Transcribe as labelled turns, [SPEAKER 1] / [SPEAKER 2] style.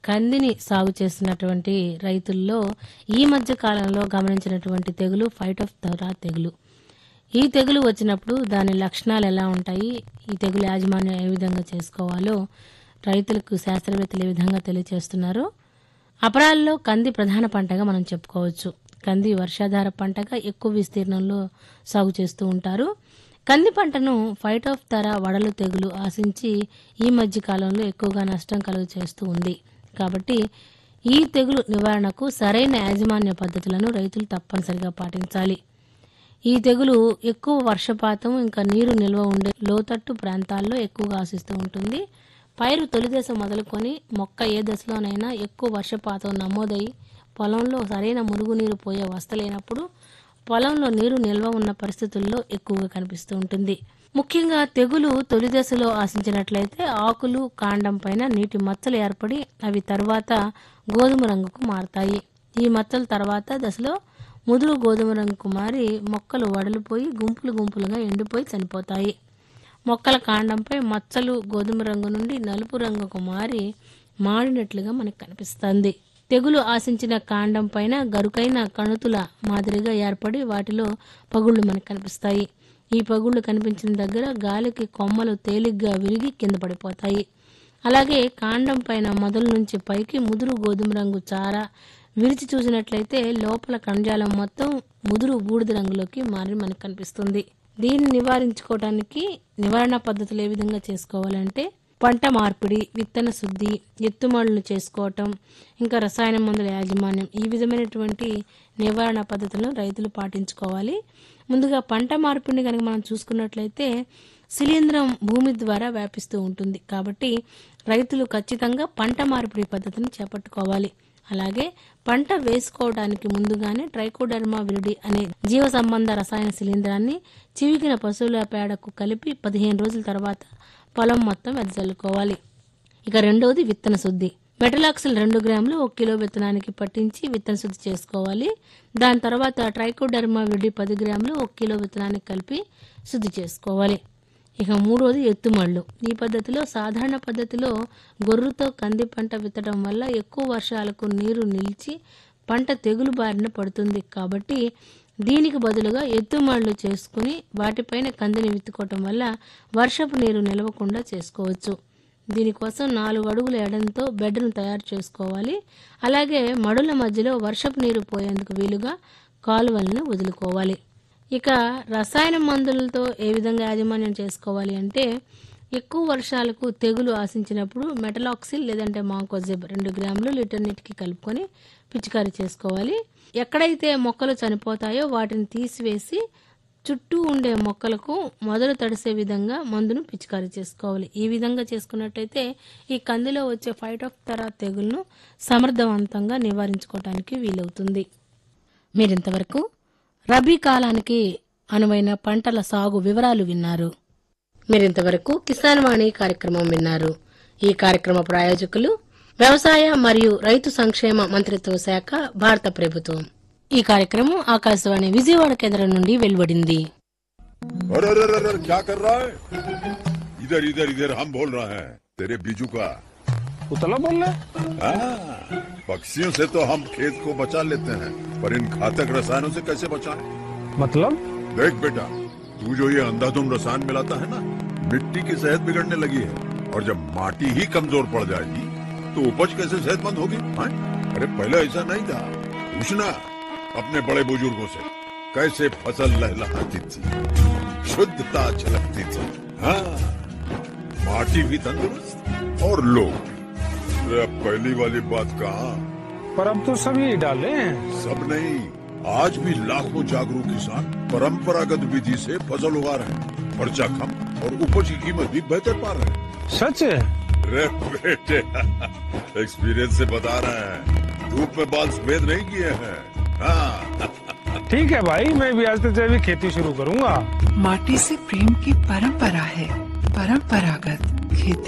[SPEAKER 1] కందిని సాగు చేస్తున్నటువంటి రైతుల్లో ఈ మధ్య కాలంలో గమనించినటువంటి తెగులు ఫైట్ ఆఫ్ థరా తెగులు ఈ తెగులు వచ్చినప్పుడు దాని లక్షణాలు ఎలా ఉంటాయి ఈ తెగులు యాజమాన్యం ఏ విధంగా చేసుకోవాలో రైతులకు శాస్త్రవేత్తలు ఏ విధంగా తెలియజేస్తున్నారు అపరాల్లో కంది ప్రధాన పంటగా మనం చెప్పుకోవచ్చు కంది వర్షాధార పంటగా ఎక్కువ విస్తీర్ణంలో సాగు చేస్తూ ఉంటారు కంది పంటను ఫైట్ ఆఫ్ తర వడలు తెగులు ఆశించి ఈ మధ్య కాలంలో ఎక్కువగా నష్టం కలుగు చేస్తూ ఉంది కాబట్టి ఈ తెగులు నివారణకు సరైన యాజమాన్య పద్ధతులను రైతులు తప్పనిసరిగా పాటించాలి ఈ తెగులు ఎక్కువ వర్షపాతం ఇంకా నీరు నిల్వ ఉండే లోతట్టు ప్రాంతాల్లో ఎక్కువగా ఆశిస్తూ ఉంటుంది పైరు తొలి దశ మొదలుకొని మొక్క ఏ దశలోనైనా ఎక్కువ వర్షపాతం నమోదై పొలంలో సరైన మురుగునీరు పోయే వస్తలేనప్పుడు పొలంలో నీరు నిల్వ ఉన్న పరిస్థితుల్లో ఎక్కువగా కనిపిస్తూ ఉంటుంది ముఖ్యంగా తెగులు తొలి దశలో ఆశించినట్లయితే ఆకులు కాండం పైన నీటి మచ్చలు ఏర్పడి అవి తర్వాత గోధుమ రంగుకు మారతాయి ఈ మచ్చల తర్వాత దశలో ముదురు గోధుమ రంగుకు మారి మొక్కలు వడలిపోయి గుంపులు గుంపులుగా ఎండిపోయి చనిపోతాయి మొక్కల కాండంపై మచ్చలు గోధుమ రంగు నుండి నలుపు రంగుకు మారి మాడినట్లుగా మనకు కనిపిస్తుంది తెగులు ఆశించిన కాండం పైన గరుకైన కణుతుల మాదిరిగా ఏర్పడి వాటిలో పగుళ్లు మనకు కనిపిస్తాయి ఈ పగుళ్లు కనిపించిన దగ్గర గాలికి కొమ్మలు తేలిగ్గా విరిగి కింద పడిపోతాయి అలాగే కాండం పైన మొదలు నుంచి పైకి ముదురు గోధుమ రంగు చార విరిచి చూసినట్లయితే లోపల కణజాలం మొత్తం ముదురు బూడిద రంగులోకి మారి మనకు కనిపిస్తుంది దీన్ని నివారించుకోవడానికి నివారణ పద్ధతులు ఏ విధంగా చేసుకోవాలంటే పంట మార్పిడి విత్తన శుద్ధి ఎత్తుమడులను చేసుకోవటం ఇంకా రసాయన మందుల యాజమాన్యం ఈ విధమైనటువంటి నివారణ పద్ధతులను రైతులు పాటించుకోవాలి ముందుగా పంట మార్పిడిని కనుక మనం చూసుకున్నట్లయితే శిలీంధ్రం భూమి ద్వారా వ్యాపిస్తూ ఉంటుంది కాబట్టి రైతులు ఖచ్చితంగా పంట మార్పిడి పద్ధతిని చేపట్టుకోవాలి అలాగే పంట వేసుకోవడానికి ముందుగానే ట్రైకోడర్మా విరిడి అనే జీవ సంబంధ రసాయన శిలీంధ్రాన్ని చివికిన పశువుల పేడకు కలిపి పదిహేను రోజుల తర్వాత పొలం మొత్తం వెదజల్లుకోవాలి ఇక రెండవది విత్తన శుద్ధి మెటలాక్సిల్ రెండు గ్రాములు ఒక కిలో విత్తనానికి పట్టించి విత్తన శుద్ధి చేసుకోవాలి దాని తర్వాత ట్రైకోడర్మా విడి పది గ్రాములు ఒక కిలో విత్తనానికి కలిపి శుద్ధి చేసుకోవాలి ఇక మూడోది ఎత్తుమళ్ళు ఈ పద్ధతిలో సాధారణ పద్ధతిలో గొర్రుతో కంది పంట విత్తడం వల్ల ఎక్కువ వర్షాలకు నీరు నిలిచి పంట తెగులు బారిన పడుతుంది కాబట్టి దీనికి బదులుగా ఎత్తుమళ్ళు చేసుకుని వాటిపైన కందిని విత్తుకోవటం వల్ల వర్షపు నీరు నిలవకుండా చేసుకోవచ్చు దీనికోసం నాలుగు అడుగుల ఎడంతో బెడ్ను తయారు చేసుకోవాలి అలాగే మడుల మధ్యలో వర్షపు నీరు పోయేందుకు వీలుగా కాలువలను వదులుకోవాలి ఇక రసాయన మందులతో ఏ విధంగా యాజమాన్యం చేసుకోవాలి అంటే ఎక్కువ వర్షాలకు తెగులు ఆశించినప్పుడు మెటలాక్సిల్ లేదంటే మాకోజెబ్ రెండు గ్రాములు లీటర్ నీటికి కలుపుకొని పిచికారీ చేసుకోవాలి ఎక్కడైతే మొక్కలు చనిపోతాయో వాటిని తీసివేసి చుట్టూ ఉండే మొక్కలకు మొదలు తడిసే విధంగా మందును పిచికారీ చేసుకోవాలి ఈ విధంగా చేసుకున్నట్టయితే ఈ కందిలో వచ్చే ఫైట్ ఆఫ్ తెరా తెగులను సమర్థవంతంగా నివారించుకోవడానికి వీలవుతుంది మీరింతవరకు రబీ కాలానికి అనువైన పంటల సాగు వివరాలు విన్నారు మీరింతవరకు కిసాన్ వాణి కార్యక్రమం విన్నారు ఈ కార్యక్రమ ప్రాయోజకులు వ్యవసాయ మరియు రైతు సంక్షేమ మంత్రిత్వ శాఖ భారత ప్రభుత్వం ఈ కార్యక్రమం ఆకాశవాణి విజయవాడ కేంద్రం నుండి వెలువడింది
[SPEAKER 2] अरे अरे अरे अरे, क्या कर रहा है इधर इधर इधर हम बोल रहे हैं तेरे बीजू का
[SPEAKER 3] उतला बोल रहा है
[SPEAKER 2] हाँ, पक्षियों से तो हम खेत को बचा लेते हैं पर इन घातक रसायनों से कैसे बचाएं?
[SPEAKER 3] मतलब
[SPEAKER 2] देख बेटा तू जो ये अंधाधुंध रसायन मिलाता है ना मिट्टी की सेहत बिगड़ने लगी है और जब माटी ही कमजोर पड़ जाएगी तो उपज कैसे सेहतमंद होगी हाँ? अरे पहले ऐसा नहीं था पूछना अपने बड़े बुजुर्गों से कैसे फसल लहलहाती थी शुद्धता झलकती थी हाँ माटी भी तंदुरुस्त और लोग भी अरे अब पहली वाली बात कहा
[SPEAKER 3] पर अब तो सभी डाले हैं
[SPEAKER 2] सब नहीं आज भी लाखों जागरूक किसान परंपरागत विधि से फसल उगा रहे हैं खर्चा कम और उपज की कीमत भी बेहतर पा रहे हैं
[SPEAKER 3] सच है
[SPEAKER 2] रे बेटे एक्सपीरियंस से बता रहे हैं धूप में बाल सफेद नहीं किए हैं हाँ
[SPEAKER 3] ठीक है भाई मैं भी आज से जैविक खेती शुरू करूंगा
[SPEAKER 4] माटी से प्रेम की परंपरा है परंपरागत खेती